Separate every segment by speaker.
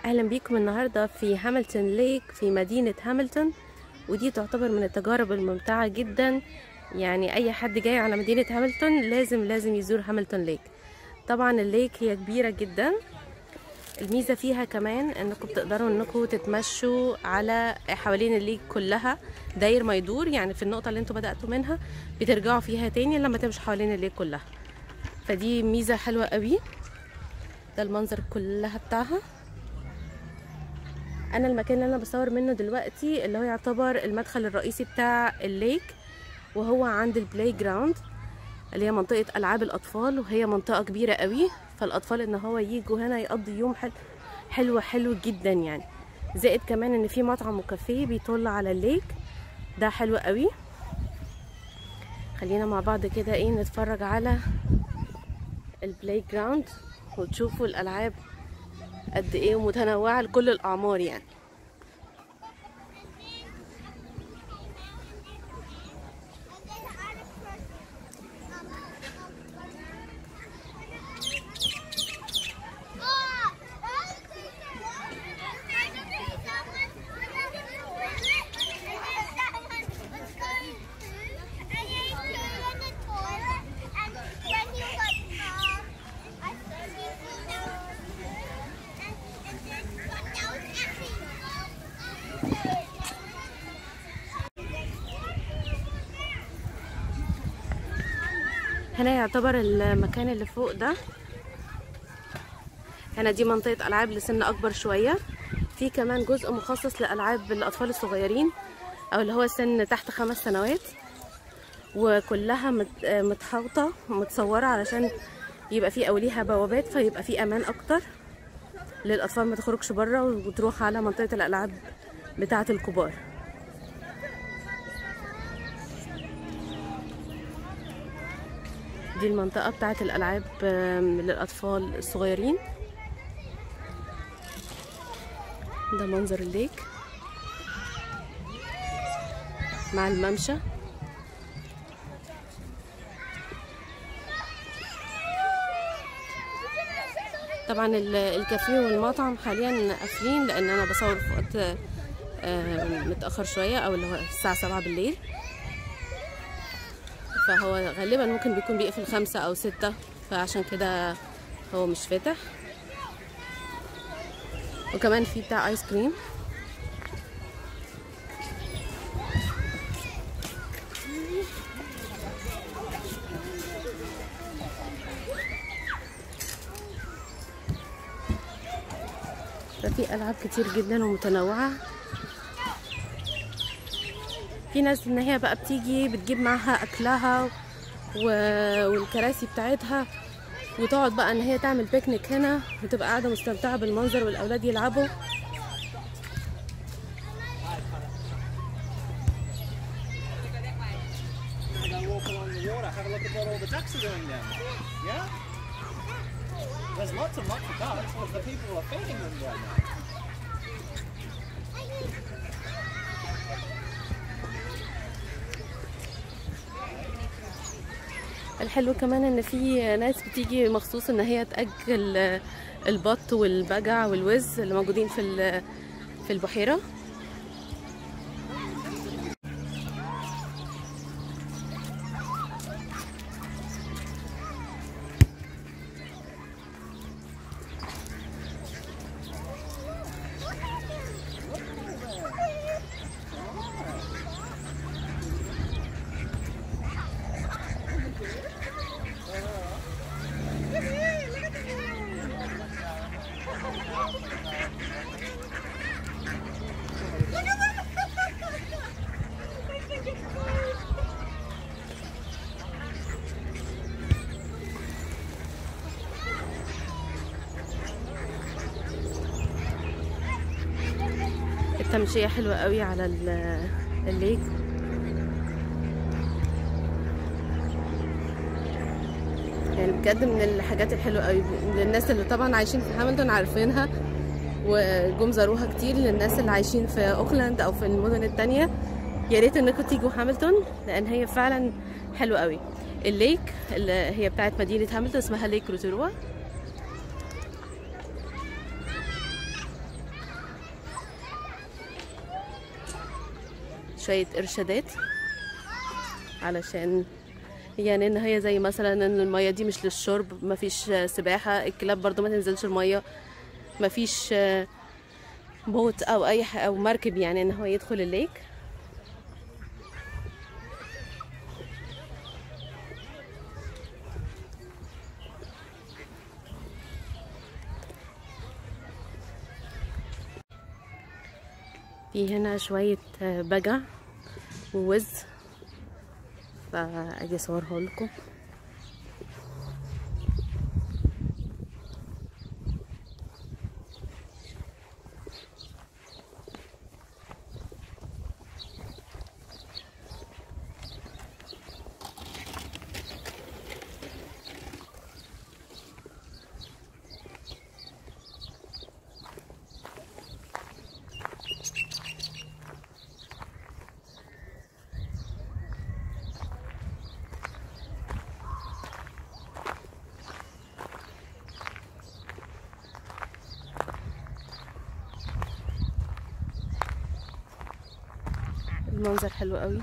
Speaker 1: اهلا بيكم النهارده في هاملتون ليك في مدينه هاملتون ودي تعتبر من التجارب الممتعه جدا يعني اي حد جاي على مدينه هاملتون لازم لازم يزور هاملتون ليك طبعا الليك هي كبيره جدا الميزه فيها كمان انكم بتقدروا انكم تتمشوا على حوالين الليك كلها داير ما يدور يعني في النقطه اللي انتوا بداتوا منها بترجعوا فيها تاني لما تمشوا حوالين الليك كلها فدي ميزه حلوه قوي ده المنظر كلها بتاعها انا المكان اللي انا بصور منه دلوقتي اللي هو يعتبر المدخل الرئيسي بتاع الليك وهو عند البلاي جراوند اللي هي منطقة ألعاب الأطفال وهي منطقة كبيرة قوي فالأطفال إن هو يجوا هنا يقضي يوم حلو حلو حلو جدا يعني زائد كمان إن في مطعم وكافيه بيطل على الليك ده حلو قوي خلينا مع بعض كده ايه نتفرج على البلاي جراوند وتشوفوا الألعاب قد ايه ومتنوعة لكل الأعمار يعني هنا يعتبر المكان اللي فوق ده هنا دي منطقة ألعاب لسن أكبر شوية في كمان جزء مخصص لألعاب الأطفال الصغيرين أو اللي هو سن تحت خمس سنوات وكلها متحوطة متصورة علشان يبقى في أو ليها بوابات فيبقى في أمان أكتر للأطفال ما تخرجش بره وتروح على منطقة الألعاب بتاعة الكبار دي المنطقة بتاعت الألعاب للأطفال الصغيرين ده منظر الليك مع الممشى طبعا الكافيه والمطعم حاليا قافلين لان انا بصور في وقت متاخر شويه او اللي هو الساعه سبعة بالليل فهو غالبا ممكن بيكون بيقفل خمسة أو ستة فعشان كده هو مش فاتح وكمان في بتاع آيس كريم ففي ألعاب كتير جدا ومتنوعة في ناس ان هي بقى بتيجي بتجيب معاها اكلها و... والكراسي بتاعتها وتقعد بقى ان هي تعمل بيكنيك هنا وتبقى قاعده مستمتعه بالمنظر والاولاد يلعبوا
Speaker 2: There's lots and lots of ducks, but the people are feeding them right now.
Speaker 1: الحلو كمان ان في ناس بتيجي مخصوص ان هي تاجل البط والبجع والوز اللي موجودين في في البحيره التمشية حلوة قوي على الليك يعني بجد من الحاجات الحلوة قوي للناس اللي طبعا عايشين في هاملتون عارفينها وجم زاروها كتير للناس اللي عايشين في اوكلاند او في المدن التانية يا ريت انكم تيجوا هاملتون لان هي فعلا حلوة قوي الليك اللي هي بتاعت مدينة هاملتون اسمها ليك روتوروا شويه ارشادات علشان يعني ان هي زي مثلا ان الميه دي مش للشرب مفيش سباحه الكلاب برضو ما تنزلش الميه مفيش بوت او اي ح- او مركب يعني ان هو يدخل الليك في هنا شوية بجع ووز فاجي اصورها لكم المنظر حلو قوي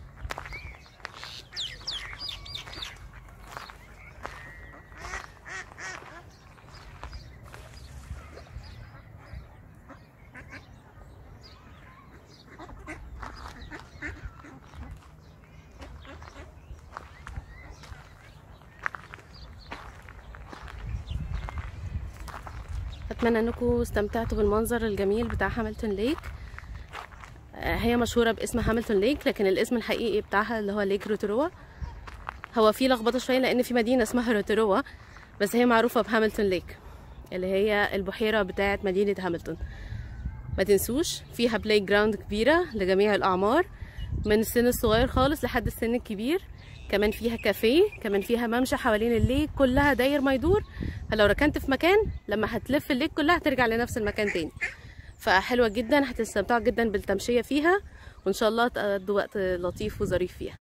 Speaker 1: اتمنى انكم استمتعتوا بالمنظر الجميل بتاع هاملتون ليك هي مشهوره باسم هاملتون ليك لكن الاسم الحقيقي بتاعها اللي هو ليك روتروا هو في لخبطه شويه لان في مدينه اسمها روتروا بس هي معروفه بهاملتون ليك اللي هي البحيره بتاعه مدينه هاملتون ما تنسوش فيها بلاي جراوند كبيره لجميع الاعمار من السن الصغير خالص لحد السن الكبير كمان فيها كافيه كمان فيها ممشى حوالين الليك كلها داير ما يدور فلو ركنت في مكان لما هتلف الليك كلها هترجع لنفس المكان تاني فحلوه جدا هتستمتعوا جدا بالتمشيه فيها وان شاء الله تقضوا وقت لطيف وظريف فيها